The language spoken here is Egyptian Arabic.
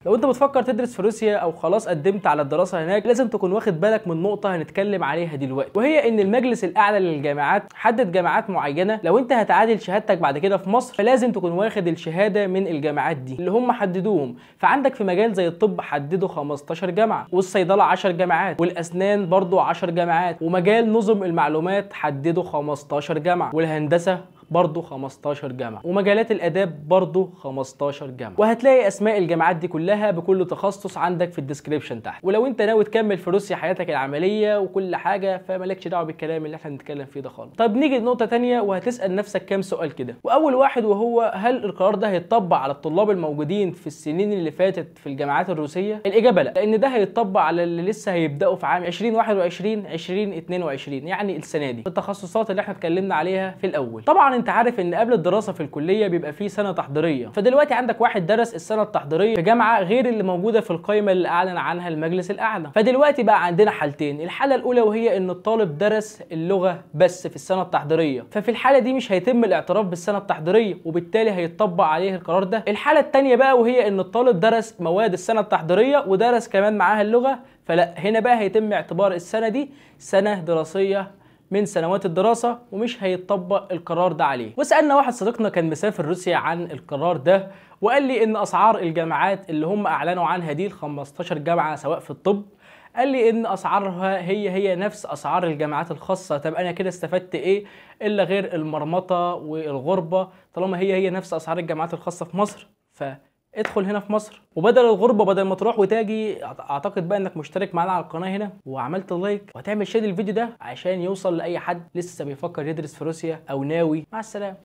لو انت بتفكر تدرس في روسيا او خلاص قدمت على الدراسه هناك لازم تكون واخد بالك من نقطه هنتكلم عليها دلوقتي وهي ان المجلس الاعلى للجامعات حدد جامعات معينه لو انت هتعادل شهادتك بعد كده في مصر فلازم تكون واخد الشهاده من الجامعات دي اللي هم حددوهم فعندك في مجال زي الطب حددوا 15 جامعه والصيدله 10 جامعات والاسنان برضو 10 جامعات ومجال نظم المعلومات حددوا 15 جامعه والهندسه برضه 15 جامعة ومجالات الآداب برضه 15 جامعة وهتلاقي أسماء الجامعات دي كلها بكل تخصص عندك في الديسكريبشن تحت ولو أنت ناوي تكمل في روسيا حياتك العملية وكل حاجة فمالكش دعوة بالكلام اللي احنا بنتكلم فيه ده خالص طب نيجي لنقطة تانية وهتسأل نفسك كام سؤال كده وأول واحد وهو هل القرار ده هيتطبق على الطلاب الموجودين في السنين اللي فاتت في الجامعات الروسية الإجابة لا لأن ده هيتطبق على اللي لسه هيبدأوا في عام 2021 2022 يعني السنة دي التخصصات اللي احنا اتكلمنا عليها في الأول طبعا انت عارف ان قبل الدراسه في الكليه بيبقى فيه سنه تحضيريه فدلوقتي عندك واحد درس السنه التحضيريه في جامعه غير اللي موجوده في القائمه اللي اعلن عنها المجلس الاعلى فدلوقتي بقى عندنا حالتين الحاله الاولى وهي ان الطالب درس اللغه بس في السنه التحضيريه ففي الحاله دي مش هيتم الاعتراف بالسنه التحضيريه وبالتالي هيتطبق عليه القرار ده الحاله الثانيه بقى وهي ان الطالب درس مواد السنه التحضيريه ودرس كمان معاها اللغه فلا هنا بقى هيتم اعتبار السنه دي سنه دراسيه من سنوات الدراسة ومش هيتطبق القرار ده عليه وسألنا واحد صديقنا كان مسافر روسيا عن القرار ده وقال لي ان اسعار الجامعات اللي هم اعلنوا عنها دي ال 15 جامعة سواء في الطب قال لي ان اسعارها هي هي نفس اسعار الجامعات الخاصه طب انا كده استفدت ايه الا غير المرمطه والغربه طالما هي هي نفس اسعار الجامعات الخاصه في مصر ف ادخل هنا في مصر وبدل الغربه بدل ما تروح وتاجي اعتقد بقى انك مشترك معانا على القناه هنا وعملت لايك وهتعمل شير الفيديو ده عشان يوصل لاي حد لسه بيفكر يدرس في روسيا او ناوي مع السلامه